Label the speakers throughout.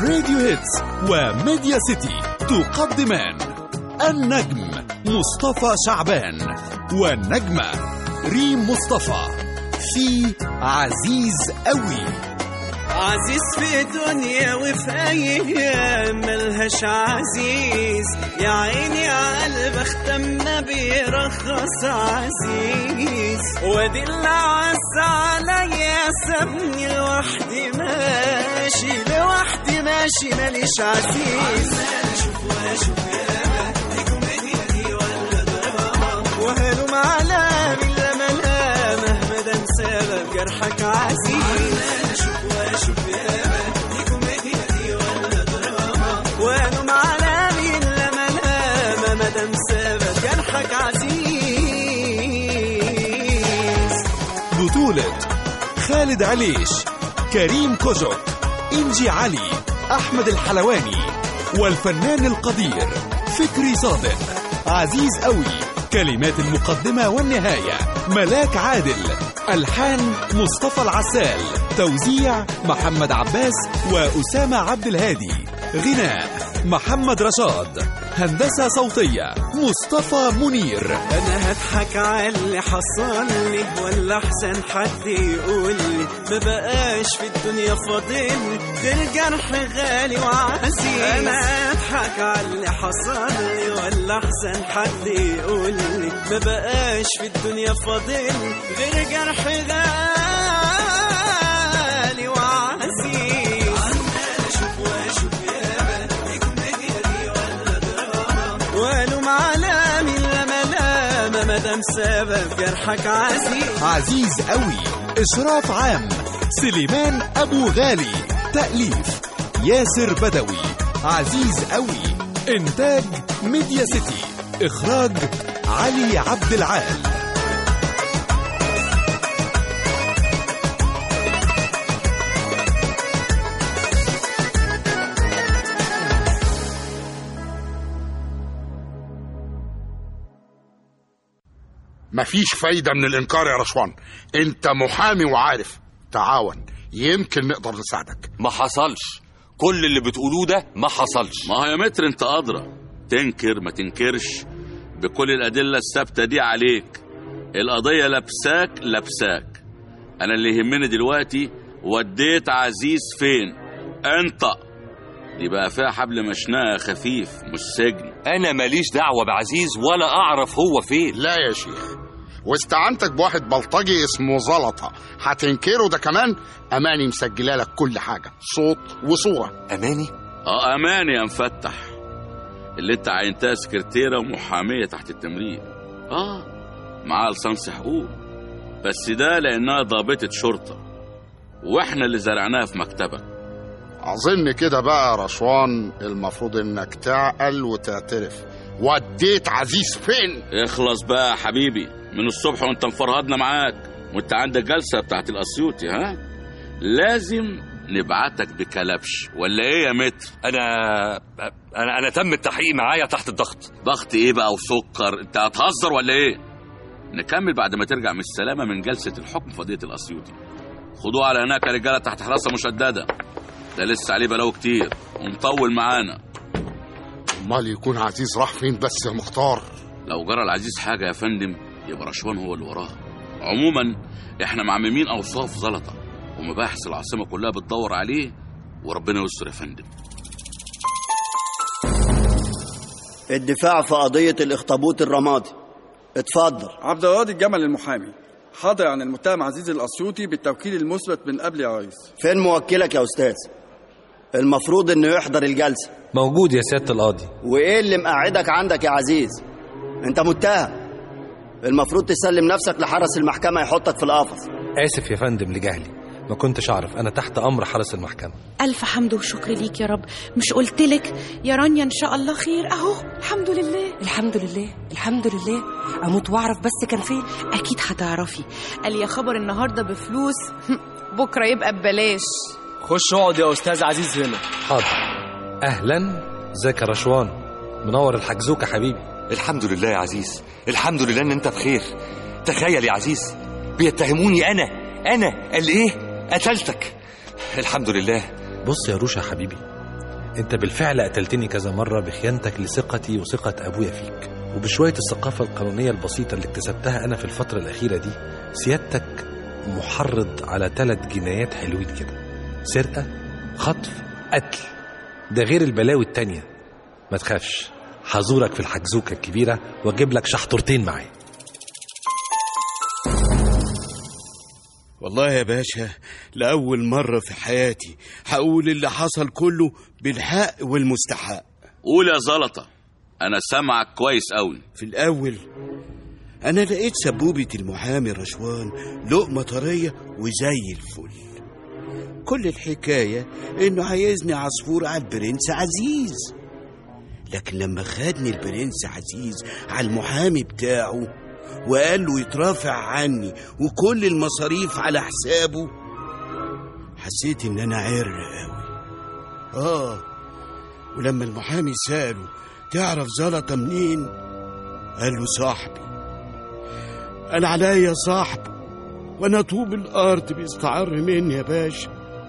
Speaker 1: راديو هيتس وميديا سيتي تقدمان النجم مصطفى شعبان والنجمة ريم مصطفى في عزيز قوي
Speaker 2: عزيز في دنيا وفي ايام ملهاش عزيز يا عيني على قلب اختم ما بيرخص عزيز وادي اللي عز عليا سابني لوحدي ماشي لوحدي ماشي ماليش عزيز وهلم على من لما لا مهما ده سبب جرحك عزيز وهلم على من لما لا مدام سبب جرحك عزيز
Speaker 1: بطولة خالد عليش كريم كوجك إنجي علي أحمد الحلواني والفنان القدير فكري صادق عزيز قوي كلمات المقدمة والنهاية ملاك عادل ألحان مصطفى العسال توزيع محمد عباس وأسامة عبد الهادي غناء محمد رشاد هندسة صوتية مصطفى منير
Speaker 2: انا هضحك على اللي حصل لي ولا احسن حد يقول لي ما بقاش في الدنيا فاضل غير جرح غالي وعزيز انا هضحك على اللي حصل لي ولا احسن حد يقول لي ما بقاش في الدنيا فاضل غير جرح غالي وعزيز والوم على من لما لام مدام سبب جرحك عزيز
Speaker 1: عزيز قوي إشراف عام سليمان أبو غالي تأليف ياسر بدوي عزيز قوي إنتاج ميديا سيتي إخراج علي عبد العال
Speaker 3: مفيش فايدة من الإنكار يا رشوان أنت محامي وعارف تعاون يمكن نقدر نساعدك
Speaker 4: ما حصلش كل اللي بتقولوه ده ما حصلش
Speaker 5: ما هو يا متر انت ادرى تنكر ما تنكرش بكل الادله الثابته دي عليك القضيه لابساك لابساك انا اللي يهمني دلوقتي وديت عزيز فين انت دي بقى فيها حبل مشنقه خفيف مش سجن
Speaker 4: انا ماليش دعوه بعزيز ولا اعرف هو فين
Speaker 3: لا يا شيخ واستعنتك بواحد بلطجي اسمه زلطة هتنكره ده كمان أماني مسجلة لك كل حاجة صوت وصورة
Speaker 4: اماني
Speaker 5: اه امان يا مفتح اللي انت عينتها سكرتيره ومحاميه تحت التمرين اه معاها لسانس حقوق بس ده لانها ضابطه شرطه واحنا اللي زرعناها في مكتبك
Speaker 3: أظن كده بقى يا رشوان المفروض إنك تعقل وتعترف وديت عزيز فين
Speaker 5: اخلص بقى يا حبيبي من الصبح وانت مفرهدنا معاك وانت عندك جلسه بتاعت الاسيوطي ها لازم نبعتك بكلبش ولا ايه يا متر
Speaker 4: انا انا انا تم التحقيق معايا تحت الضغط
Speaker 5: ضغط ايه بقى وسكر انت هتهزر ولا ايه نكمل بعد ما ترجع من السلامه من جلسه الحكم في قضيه الاسيوطي خدوه على هناك يا رجاله تحت حراسه مشدده ده لسه عليه بلاوي كتير ومطول معانا
Speaker 3: أمال يكون عزيز راح فين بس يا مختار
Speaker 5: لو جرى العزيز حاجه يا فندم يبقى رشوان هو اللي وراها عموما احنا معممين اوصاف زلطه ومباحث العاصمه كلها بتدور عليه وربنا يستر يا فندم
Speaker 6: الدفاع في قضية الأخطبوط الرمادي اتفضل
Speaker 7: عبد الراضي الجمل المحامي حاضر عن المتهم عزيز الأسيوطي بالتوكيل المثبت من قبل يا ريس
Speaker 6: فين موكلك يا أستاذ المفروض إنه يحضر الجلسة
Speaker 8: موجود يا سيادة القاضي
Speaker 6: وإيه اللي مقعدك عندك يا عزيز أنت متهم المفروض تسلم نفسك لحرس المحكمة يحطك في القفص
Speaker 8: آسف يا فندم لجهلي ما كنتش أعرف أنا تحت أمر حرس المحكمة
Speaker 9: ألف حمد وشكر ليك يا رب مش قلتلك يا رانيا إن شاء الله خير أهو الحمد لله
Speaker 10: الحمد لله الحمد لله اموت واعرف بس كان فين
Speaker 9: أكيد هتعرفي قال يا خبر النهاردة بفلوس بكرة يبقى ببلاش
Speaker 7: خش اقعد يا أستاذ عزيز هنا
Speaker 8: حاضر أهلا ازيك يا رشوان منور الحجزوك يا حبيبي
Speaker 4: الحمد لله يا عزيز الحمد لله ان انت بخير تخيل يا عزيز بيتهموني انا انا قال ايه قتلتك الحمد لله
Speaker 8: بص يا روشا يا حبيبي انت بالفعل قتلتني كذا مرة بخيانتك لثقتي وثقة ابويا فيك وبشوية الثقافة القانونية البسيطة اللي اكتسبتها انا في الفترة الاخيرة دي سيادتك محرض على ثلاث جنايات حلوين كده سرقة خطف قتل ده غير البلاوي التانية ما تخافش هزورك في الحجزوكة الكبيرة واجيب لك شحطورتين معايا
Speaker 11: والله يا باشا لأول مرة في حياتي هقول اللي حصل كله بالحق والمستحق
Speaker 5: قول يا زلطة أنا سامعك كويس قوي
Speaker 11: في الأول أنا لقيت سبوبة المحامي رشوان لقمة طرية وزي الفل كل الحكاية إنه عايزني عصفور على البرنس عزيز لكن لما خدني البرنس عزيز على المحامي بتاعه وقال له يترافع عني وكل المصاريف على حسابه حسيت ان انا عر قوي اه ولما المحامي سأله تعرف زلطة منين قال له صاحبي قال عليا صاحبه وانا طوب الارض بيستعر مني يا باشا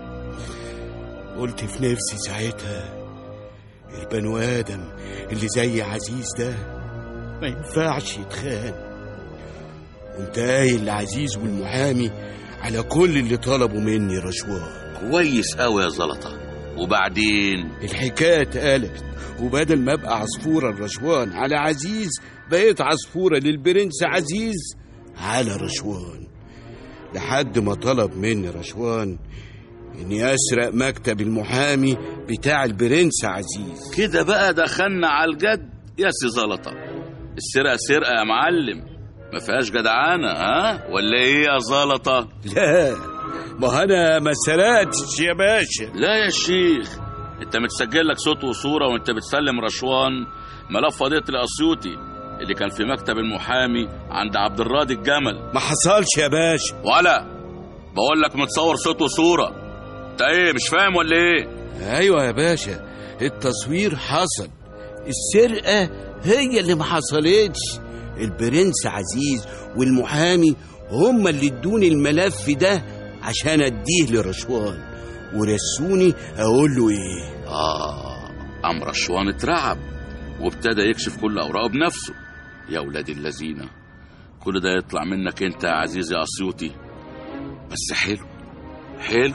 Speaker 11: قلت في نفسي ساعتها البنو ادم اللي زي عزيز ده ما ينفعش يتخان قمت قايل لعزيز والمحامي على كل اللي طلبوا مني رشوان
Speaker 5: كويس قوي يا زلطة وبعدين
Speaker 11: الحكاية اتقلبت وبدل ما ابقى عصفورة الرشوان على عزيز بقيت عصفورة للبرنس عزيز على رشوان لحد ما طلب مني رشوان اني اسرق مكتب المحامي بتاع البرنس عزيز
Speaker 5: كده بقى دخلنا على الجد يا سي زلطة السرقة سرقة يا معلم ما فيهاش جدعانة ها ولا ايه يا زلطة
Speaker 11: لا ما انا ما سرقتش يا باشا
Speaker 5: لا يا شيخ انت متسجل لك صوت وصورة وانت بتسلم رشوان ملف قضية الاسيوطي اللي كان في مكتب المحامي عند عبد الراضي الجمل
Speaker 11: ما حصلش يا باشا
Speaker 5: ولا بقول لك متصور صوت وصورة انت ايه مش فاهم ولا ايه
Speaker 11: ايوه يا باشا التصوير حصل السرقة هي اللي ما حصلتش البرنس عزيز والمحامي هما اللي ادوني الملف ده عشان اديه لرشوان ورسوني اقول له ايه
Speaker 5: اه قام رشوان اترعب وابتدى يكشف كل اوراقه بنفسه يا ولاد اللذينه كل ده يطلع منك انت يا عزيزي اسيوطي بس حلو حلو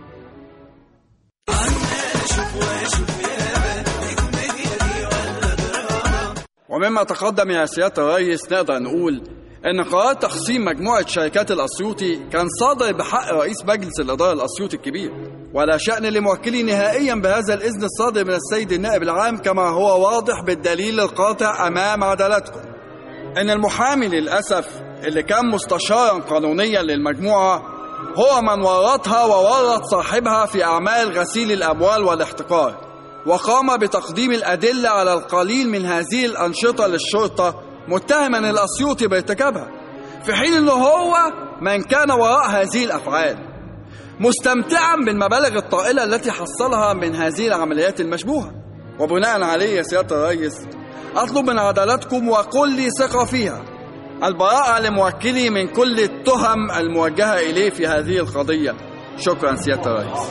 Speaker 7: ومما تقدم يا سيادة الرئيس نقدر نقول إن قرار تقسيم مجموعة شركات الأسيوطي كان صادر بحق رئيس مجلس الإدارة الأسيوطي الكبير ولا شأن لموكلي نهائيا بهذا الإذن الصادر من السيد النائب العام كما هو واضح بالدليل القاطع أمام عدالتكم إن المحامي للأسف اللي كان مستشارا قانونيا للمجموعة هو من ورطها وورط صاحبها في أعمال غسيل الأموال والاحتكار وقام بتقديم الأدلة على القليل من هذه الأنشطة للشرطة متهما الأسيوطي بارتكابها في حين أنه هو من كان وراء هذه الأفعال مستمتعا بالمبالغ الطائلة التي حصلها من هذه العمليات المشبوهة وبناء عليه يا سيادة الرئيس أطلب من عدالتكم وكل ثقة فيها البراءة لموكلي من كل التهم الموجهة إليه في هذه القضية شكرا سيادة الرئيس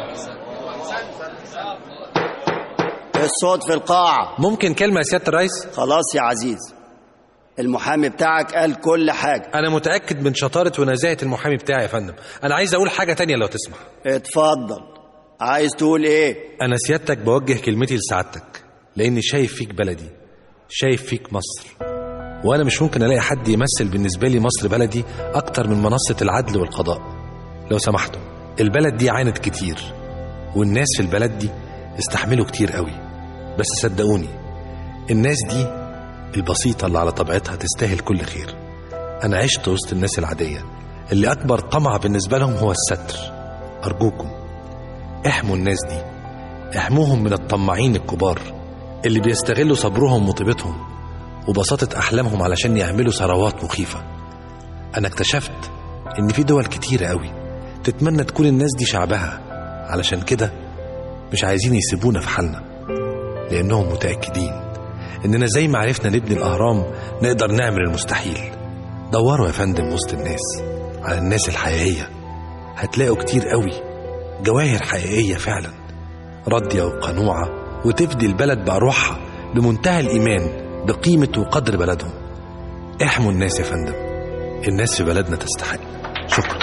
Speaker 6: الصوت في القاعة
Speaker 8: ممكن كلمة يا سيادة الرئيس
Speaker 6: خلاص يا عزيز المحامي بتاعك قال كل حاجة
Speaker 8: أنا متأكد من شطارة ونزاهة المحامي بتاعي يا فندم أنا عايز أقول حاجة تانية لو تسمح
Speaker 6: اتفضل عايز تقول ايه
Speaker 8: أنا سيادتك بوجه كلمتي لسعادتك لأني شايف فيك بلدي شايف فيك مصر وأنا مش ممكن ألاقي حد يمثل بالنسبة لي مصر بلدي أكتر من منصة العدل والقضاء لو سمحتوا البلد دي عانت كتير والناس في البلد دي استحملوا كتير قوي بس صدقوني الناس دي البسيطة اللي على طبيعتها تستاهل كل خير أنا عشت وسط الناس العادية اللي أكبر طمع بالنسبة لهم هو الستر أرجوكم احموا الناس دي احموهم من الطماعين الكبار اللي بيستغلوا صبرهم وطيبتهم وبساطة أحلامهم علشان يعملوا ثروات مخيفة أنا اكتشفت إن في دول كتيرة قوي تتمنى تكون الناس دي شعبها علشان كده مش عايزين يسيبونا في حالنا لأنهم متأكدين إننا زي ما عرفنا نبني الأهرام نقدر نعمل المستحيل دوروا يا فندم وسط الناس على الناس الحقيقية هتلاقوا كتير قوي جواهر حقيقية فعلا راضية وقنوعة وتفدي البلد بأروحها بمنتهى الإيمان بقيمة وقدر بلدهم احموا الناس يا فندم الناس في بلدنا تستحق شكرا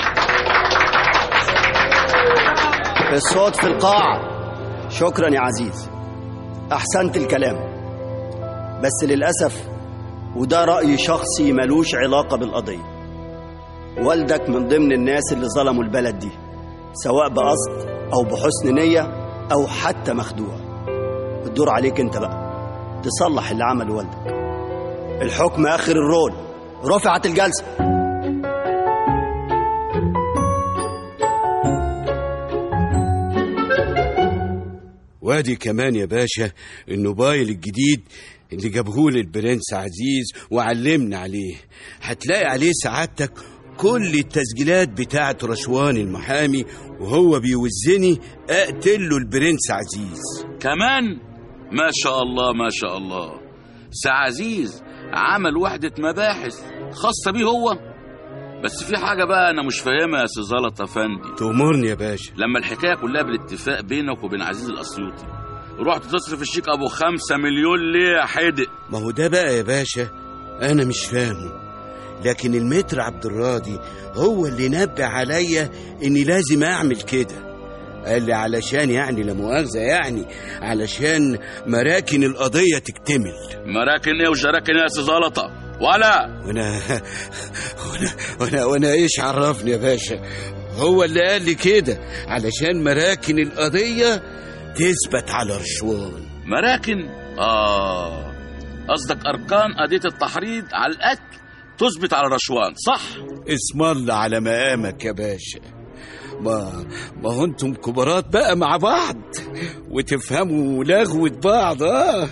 Speaker 6: الصوت في القاعة شكرا يا عزيز أحسنت الكلام بس للأسف وده رأي شخصي ملوش علاقة بالقضية والدك من ضمن الناس اللي ظلموا البلد دي سواء بقصد أو بحسن نية أو حتى مخدوع الدور عليك أنت بقى تصلح اللي عمله والدك الحكم آخر الرول رفعت الجلسة
Speaker 11: وادي كمان يا باشا الموبايل الجديد اللي جابهولي البرنس عزيز وعلمنا عليه هتلاقي عليه سعادتك كل التسجيلات بتاعة رشوان المحامي وهو بيوزني اقتل له البرنس عزيز
Speaker 5: كمان ما شاء الله ما شاء الله سعزيز عمل وحدة مباحث خاصة بيه هو بس في حاجة بقى أنا مش فاهمها يا أستاذ زلط أفندي
Speaker 11: تأمرني يا باشا
Speaker 5: لما الحكاية كلها بالاتفاق بينك وبين عزيز الأسيوطي رحت تصرف الشيك أبو خمسة مليون ليه يا حدق
Speaker 11: ما هو ده بقى يا باشا انا مش فاهمه لكن المتر عبد الراضي هو اللي نبه عليا اني لازم اعمل كده قال لي علشان يعني لا مؤاخذه يعني علشان مراكن القضيه تكتمل
Speaker 5: مراكن إيه وجراكن إيه يا أستاذ زلطة ولا
Speaker 11: وانا وانا وانا, وأنا ايش عرفني يا باشا هو اللي قال لي كده علشان مراكن القضيه تثبت على رشوان
Speaker 5: مراكن آه قصدك أركان قضية التحريض على القتل تثبت على رشوان صح؟
Speaker 11: اسم الله على مقامك يا باشا ما ما هو انتم كبارات بقى مع بعض وتفهموا لغوة بعض اه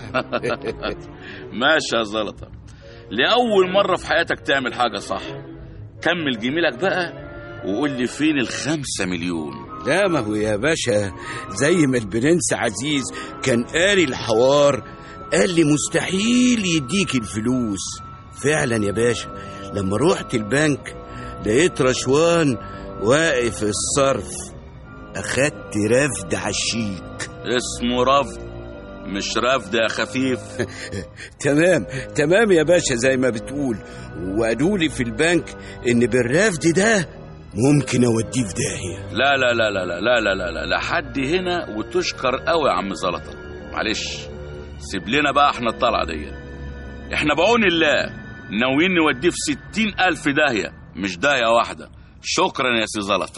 Speaker 5: ماشي يا زلطة لأول مرة في حياتك تعمل حاجة صح كمل جميلك بقى وقول لي فين الخمسة مليون
Speaker 11: لا ما هو يا باشا زي ما البرنس عزيز كان قاري الحوار قال لي مستحيل يديك الفلوس فعلا يا باشا لما روحت البنك لقيت رشوان واقف الصرف اخدت رفد على الشيك
Speaker 5: اسمه رفض مش رفض يا خفيف
Speaker 11: تمام تمام يا باشا زي ما بتقول وقالوا لي في البنك ان بالرفد ده ممكن اوديه في داهيه
Speaker 5: لا لا لا لا لا لا لا لا لا لحد هنا وتشكر قوي يا عم زلطة معلش سيب لنا بقى احنا الطلعة دي احنا بعون الله ناويين نوديه في ستين ألف داهية مش داهية واحدة شكرا يا سي زلطة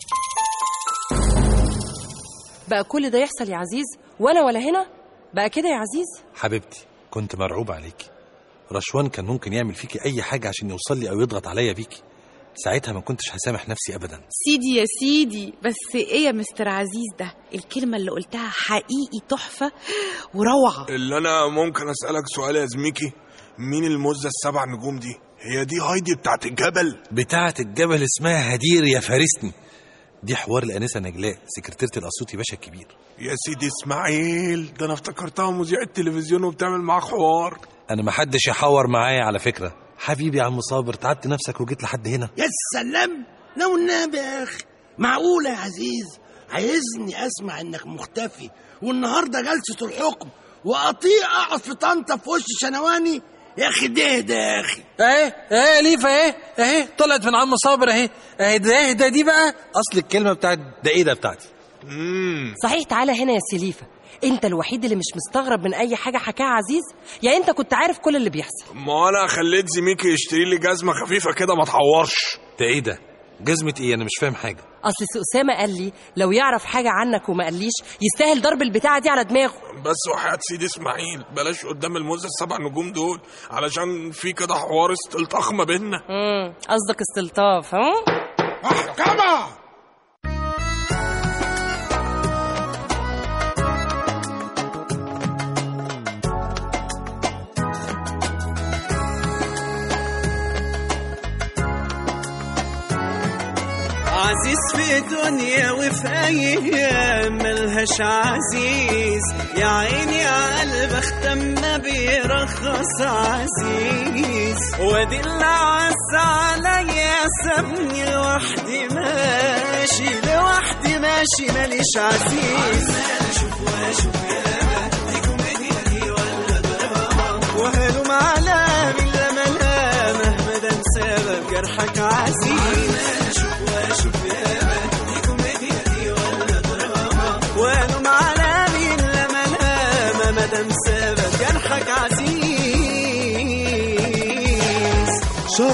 Speaker 10: بقى كل ده يحصل يا عزيز ولا ولا هنا بقى كده يا عزيز
Speaker 8: حبيبتي كنت مرعوب عليكي رشوان كان ممكن يعمل فيكي أي حاجة عشان يوصل لي أو يضغط عليا بيكي ساعتها ما كنتش هسامح نفسي أبدا
Speaker 9: سيدي يا سيدي بس ايه يا مستر عزيز ده الكلمة اللي قلتها حقيقي تحفة وروعة
Speaker 12: اللي انا ممكن اسالك سؤال يا زميكي مين المزه السبع نجوم دي هي دي هايدي بتاعت الجبل
Speaker 8: بتاعة الجبل اسمها هدير يا فارسني دي حوار الأنسة نجلاء سكرتيرة الأسيوطي باشا الكبير
Speaker 12: يا سيدي اسماعيل ده انا افتكرتها مذيعة تلفزيون وبتعمل معاك حوار
Speaker 8: أنا ما حدش يحور معايا على فكرة حبيبي يا عم صابر تعبت نفسك وجيت لحد هنا
Speaker 13: يا سلام لو النبي يا اخي معقولة يا عزيز عايزني اسمع انك مختفي والنهارده جلسة الحكم واطيع اقعد في طنطا في وش شنواني يا اخي ده ده يا اخي
Speaker 8: اهي اهي ليفا اهي اهي طلعت من عم صابر اهي اهي ده ده دي بقى اصل الكلمه بتاعت ده ايه ده بتاعتي
Speaker 10: صحيح تعالى هنا يا سليفة انت الوحيد اللي مش مستغرب من اي حاجة حكاها عزيز يا انت كنت عارف كل اللي بيحصل
Speaker 12: ما انا خليت زميكي يشتري لي جزمه خفيفه كده ما تعورش
Speaker 8: ده ايه ده جزمه ايه انا مش فاهم حاجه
Speaker 10: اصل سي اسامة قال لي لو يعرف حاجة عنك وما قاليش يستاهل ضرب البتاعة دي على دماغه
Speaker 12: بس وحياة سيدي اسماعيل بلاش قدام المزه السبع نجوم دول علشان في كده حوار استلطاخ ما بينا
Speaker 10: امم قصدك استلطاف ها
Speaker 13: محكمة
Speaker 2: عزيز في دنيا وفي ايام ملهاش عزيز يا عيني يا قلب اختم ما بيرخص عزيز وادي اللي عز عليا سابني لوحدي ماشي لوحدي ماشي ماليش عزيز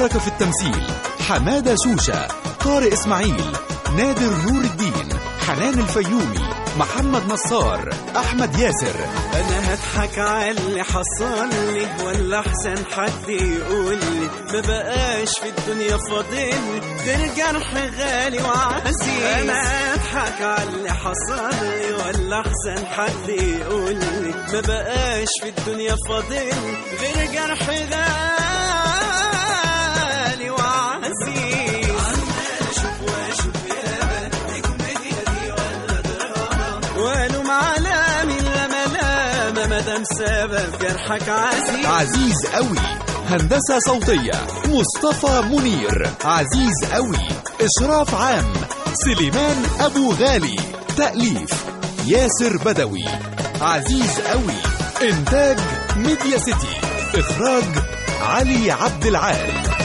Speaker 1: اشترك في التمثيل حمادة شوشة طارق إسماعيل نادر نور الدين حنان الفيومي محمد نصار أحمد ياسر
Speaker 2: انا هضحك على اللي حصل لي ولا احسن حد يقول لي ما بقاش في الدنيا فاضل غير جرح غالي وعزيز انا هضحك على اللي حصل لي ولا احسن حد يقول لي ما بقاش في الدنيا فاضل غير جرح غالي وعزيز عمال اشوف واشوف يا نجمتي دي ولا دراما والوم على مين لما لما مادام سبب جرحك عزيز
Speaker 1: عزيز قوي هندسة صوتية مصطفى منير عزيز قوي إشراف عام سليمان أبو غالي تأليف ياسر بدوي عزيز قوي إنتاج ميديا سيتي إخراج علي عبد العال